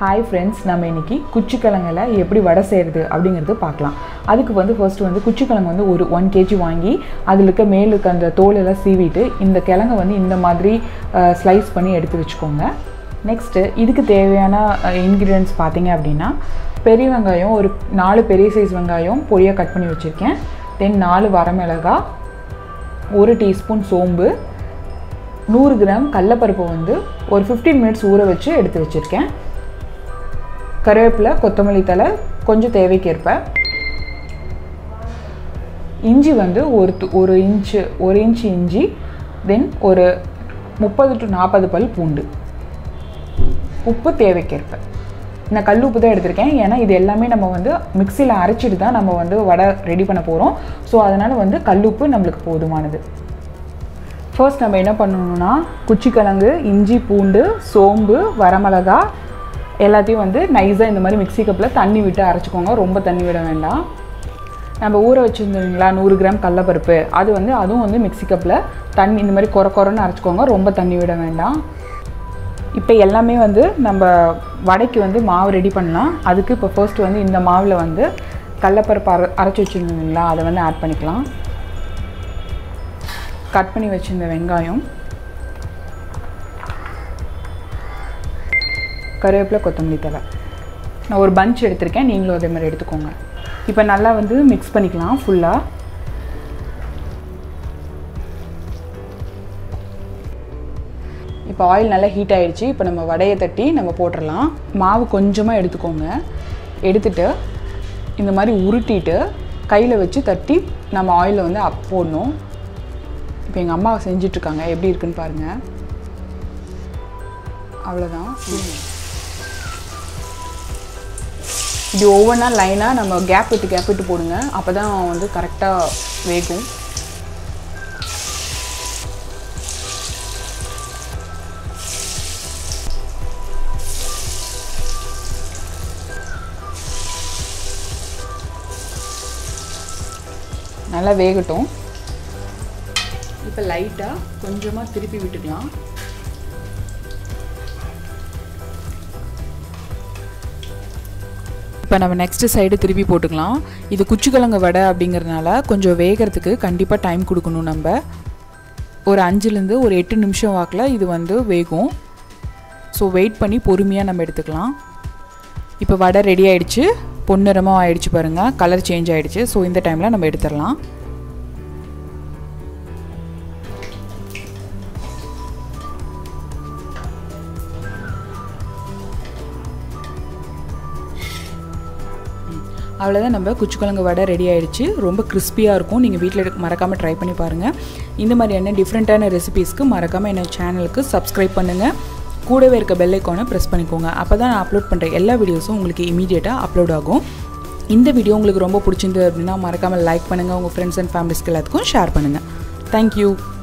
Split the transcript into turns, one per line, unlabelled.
hi friends நம்ம இன்னைக்கு குச்சிக்கிழங்கில் எப்படி வடை செய்கிறது அப்படிங்கிறது பார்க்கலாம் அதுக்கு வந்து ஃபர்ஸ்ட் வந்து குச்சிக்கிழங்கு வந்து ஒரு ஒன் கேஜி வாங்கி அதில் இருக்க மேல் இருக்க அந்த தோலெல்லாம் சீவிட்டு இந்த கிழங்கை வந்து இந்த மாதிரி ஸ்லைஸ் பண்ணி எடுத்து வச்சுக்கோங்க நெக்ஸ்ட்டு இதுக்கு தேவையான இன்க்ரீடியன்ஸ் பார்த்தீங்க அப்படின்னா பெரிய வெங்காயம் ஒரு நாலு பெரிய சைஸ் வெங்காயம் பொடியாக கட் பண்ணி வச்சுருக்கேன் தென் நாலு வரமிளகா ஒரு டீஸ்பூன் சோம்பு நூறு கிராம் கடலப்பருப்பு வந்து ஒரு ஃபிஃப்டீன் மினிட்ஸ் ஊற வச்சு எடுத்து வச்சுருக்கேன் கருவேப்பிலை கொத்தமல்லி தலை கொஞ்சம் தேவைக்கேற்ப இஞ்சி வந்து ஒரு து- ஒரு இன்ச்சு ஒரு இன்ச் இஞ்சி தென் ஒரு முப்பது டு நாற்பது பல் பூண்டு உப்பு தேவைக்கேற்ப நான் கல் உப்பு தான் எடுத்திருக்கேன் ஏன்னா இது எல்லாமே நம்ம வந்து மிக்சியில் அரைச்சிட்டு தான் நம்ம வந்து வடை ரெடி பண்ண போகிறோம் ஸோ அதனால் வந்து கல் உப்பு நம்மளுக்கு போதுமானது ஃபர்ஸ்ட் நம்ம என்ன பண்ணணும்னா குச்சிக்கிழங்கு இஞ்சி பூண்டு சோம்பு வரமிளகா எல்லாத்தையும் வந்து நைஸாக இந்த மாதிரி மிக்ஸி கப்பில் தண்ணி விட்டு அரைச்சிக்கோங்க ரொம்ப தண்ணி விட வேண்டாம் நம்ம ஊற வச்சுருந்தீங்களா நூறு கிராம் கடலப்பருப்பு அது வந்து அதுவும் வந்து மிக்ஸி கப்பில் தண்ணி இந்த மாதிரி கொர கொரன்னு அரைச்சிக்கோங்க ரொம்ப தண்ணி விட வேண்டாம் இப்போ எல்லாமே வந்து நம்ம வடைக்கு வந்து மாவு ரெடி பண்ணலாம் அதுக்கு இப்போ ஃபர்ஸ்ட் வந்து இந்த மாவில் வந்து கடலப்பருப்பு அரை அரைச்சி வச்சுருந்தீங்களா அதை வந்து ஆட் பண்ணிக்கலாம் கட் பண்ணி வச்சிருந்த வெங்காயம் கருவேப்பிலை கொத்தமல்லி தழை நான் ஒரு பஞ்ச் எடுத்திருக்கேன் நீங்களும் அதே மாதிரி எடுத்துக்கோங்க இப்போ நல்லா வந்து மிக்ஸ் பண்ணிக்கலாம் ஃபுல்லாக இப்போ ஆயில் நல்லா ஹீட் ஆயிடுச்சு இப்போ நம்ம வடையை தட்டி நம்ம போட்டுடலாம் மாவு கொஞ்சமாக எடுத்துக்கோங்க எடுத்துட்டு இந்த மாதிரி உருட்டிட்டு கையில் வச்சு தட்டி நம்ம ஆயிலில் வந்து அப் போடணும் இப்போ எங்கள் அம்மா செஞ்சிட்ருக்காங்க எப்படி இருக்குன்னு பாருங்கள் அவ்வளோதான் இது ஒவ்வொன்றா லைனாக நம்ம கேப் விட்டு கேப் விட்டு போடுங்க அப்போ தான் வந்து கரெக்டாக வேகும் நல்லா வேகட்டும் இப்போ லைட்டாக கொஞ்சமாக திருப்பி விட்டுக்கலாம் இப்போ நம்ம நெக்ஸ்ட் சைடு திருப்பி போட்டுக்கலாம் இது குச்சிக்கிழங்கு வடை அப்படிங்கிறதுனால கொஞ்சம் வேகிறதுக்கு கண்டிப்பாக டைம் கொடுக்கணும் நம்ம ஒரு அஞ்சுலேருந்து ஒரு எட்டு நிமிஷம் வாக்கில் இது வந்து வேகும் ஸோ வெயிட் பண்ணி பொறுமையாக நம்ம எடுத்துக்கலாம் இப்போ வடை ரெடி ஆயிடுச்சு பொன்னிறமாக ஆயிடுச்சு பாருங்கள் கலர் சேஞ்ச் ஆயிடுச்சு ஸோ இந்த டைமில் நம்ம எடுத்துடலாம் அவ்வளோதான் நம்ம குச்சிக்கிழங்கு வடை ரெடி ஆயிடுச்சு ரொம்ப கிறிஸ்பியாக இருக்கும் நீங்கள் வீட்டில் மறக்காமல் ட்ரை பண்ணி பாருங்கள் இந்த மாதிரியான டிஃப்ரெண்ட்டான ரெசிபீஸ்க்கு மறக்காமல் என்ன சேனலுக்கு சப்ஸ்கிரைப் பண்ணுங்கள் கூடவே இருக்க பெல் ஐக்கானை ப்ரெஸ் பண்ணிக்கோங்க அப்போ தான் நான் அப்லோட் பண்ணுற எல்லா வீடியோஸும் உங்களுக்கு இமீடியட்டாக அப்லோட் ஆகும் இந்த வீடியோ உங்களுக்கு ரொம்ப பிடிச்சிருந்தது அப்படின்னா மறக்காமல் லைக் பண்ணுங்கள் உங்கள் ஃப்ரெண்ட்ஸ் அண்ட் ஃபேமிலிஸ்க்கு எல்லாத்துக்கும் ஷேர் பண்ணுங்கள் தேங்க்யூ